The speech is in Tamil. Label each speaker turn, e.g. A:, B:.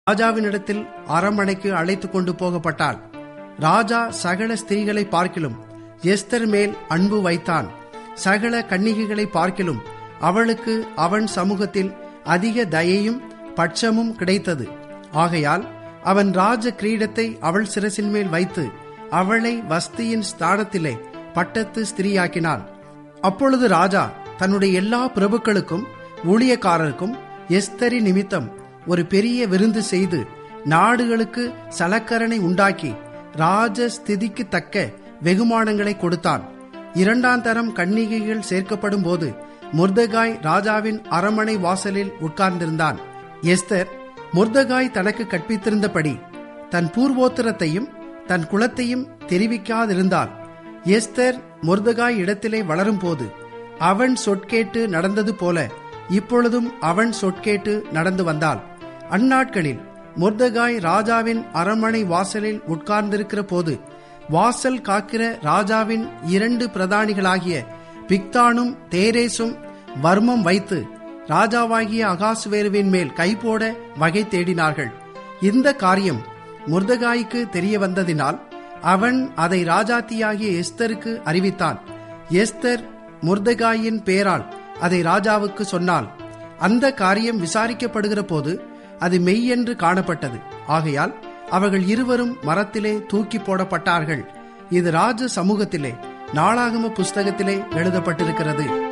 A: ராஜாவினிடத்தில் அரண்மனைக்கு அழைத்துக் கொண்டு போகப்பட்டாள் ராஜா சகல ஸ்திரீகளை பார்க்கிலும் எஸ்தர் மேல் அன்பு வைத்தான் சகல கன்னிகைகளை பார்க்கிலும் அவளுக்கு அவன் சமூகத்தில் அதிக தயையும் பட்சமும் கிடைத்தது ஆகையால் அவன் ராஜ கிரீடத்தை அவள் சிரசின் மேல் வைத்து அவளை வஸ்தியின் ஸ்தானத்திலே பட்டத்து ஸ்திரீயாக்கினான் அப்பொழுது ராஜா தன்னுடைய எல்லா பிரபுக்களுக்கும் ஊழியக்காரருக்கும் எஸ்தரி நிமித்தம் ஒரு பெரிய விருந்து செய்து நாடுகளுக்கு சலக்கரணை உண்டாக்கி ராஜ ஸ்திதிக்கு தக்க வெகுமானங்களை கொடுத்தான் இரண்டாம் தரம் கன்னிகைகள் சேர்க்கப்படும் போது முர்தகாய் ராஜாவின் அரமனை வாசலில் உட்கார்ந்திருந்தான் எஸ்தர் முர்தகாய் தனக்கு கற்பித்திருந்தபடி தன் பூர்வோத்தரத்தையும் தன் குலத்தையும் தெரிவிக்காதிருந்தாள் எஸ்தர் முர்தகாய் இடத்திலே வளரும் போது அவன் சொற்கேட்டு நடந்தது போல இப்பொழுதும் அவன் சொற்கேட்டு நடந்து வந்தாள் அந்நாட்களில் முர்தகாய் ராஜாவின் அரண்மனை வாசலில் உட்கார்ந்திருக்கிற போது வாசல் காக்கிற ராஜாவின் இரண்டு பிரதானிகளாகிய பிக்தானும் தேரேசும் வர்மம் வைத்து ராஜாவாகிய அகாசுவேருவின் மேல் கைபோட வகை தேடினார்கள் இந்த காரியம் முர்தகாய்க்கு தெரிய வந்ததினால் அவன் அதை ராஜாத்தியாகிய எஸ்தருக்கு அறிவித்தான் எஸ்தர் முர்தகாயின் பேரால் அதை ராஜாவுக்கு சொன்னாள் அந்த காரியம் விசாரிக்கப்படுகிற போது அது மெய்யென்று காணப்பட்டது ஆகையால் அவர்கள் இருவரும் மரத்திலே தூக்கி போடப்பட்டார்கள் இது ராஜ சமூகத்திலே நாளாகம புஸ்தகத்திலே எழுதப்பட்டிருக்கிறது